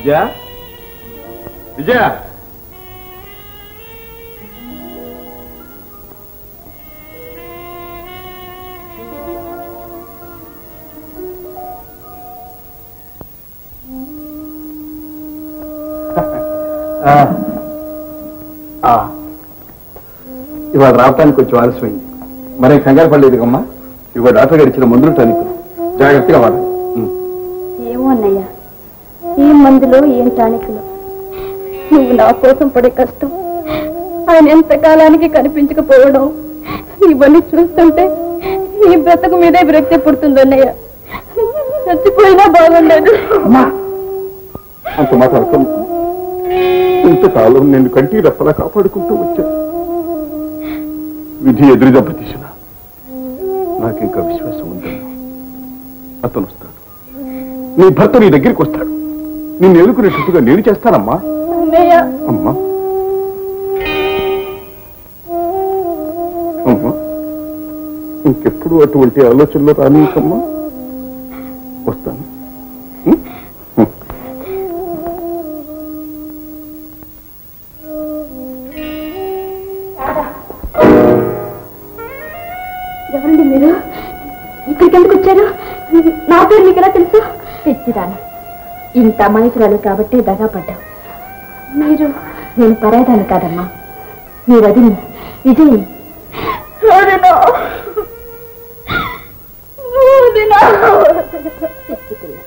విజయ విజయ ఆ, ఆ. ఇవాళ రావటానికి కొంచెం ఆలస్యమైంది మరేం కంగారు పడలేదు అమ్మా ఇవాళ డాక్టర్ గారు ఇచ్చిన మందులు టానిక్ జాగ్రత్తగా వాడాలి ఉం. ఏమో అన్నయ్య ఏం మందులో ఏం టానిక్లో నువ్వు నా కోసం పడే కష్టం ఆయన ఎంతకాలానికి కనిపించకపోవడం ఇవన్నీ చూస్తుంటే నీ బ్రతకు మీదే విరక్తి పుడుతుంది అన్నయ్య చచ్చిపోయినా బాగుండదు అంత మాట్లాడకం ఇంతకాలం నేను కంటి రెప్పలా కాపాడుకుంటూ వచ్చా విధి ఎదురు దెబ్బతీసిన నాకింకా విశ్వాసం ఉందమ్మా అతను వస్తాడు నీ భర్త నీ దగ్గరికి వస్తాడు నిన్ను ఎలుకునేటట్టుగా నేను చేస్తానమ్మా అన్నయ్య అమ్మా అమ్మా ఇంకెప్పుడు అటువంటి ఆలోచనలు రానీకమ్మా వస్తాను ఉం? ఉం. ఎవరండి మీరు ఇక్కడికి ఎందుకు వచ్చారు నా పేరు మీకు ఎలా తెలుసు పిచ్చిదానా ఇంత అమాయకురాలు కాబట్టి దగా పడ్డావు మీరు నేను పరాయిదాన్ని కాదమ్మా మీ వదిలి విజయ్ పిచ్చి పిల్ల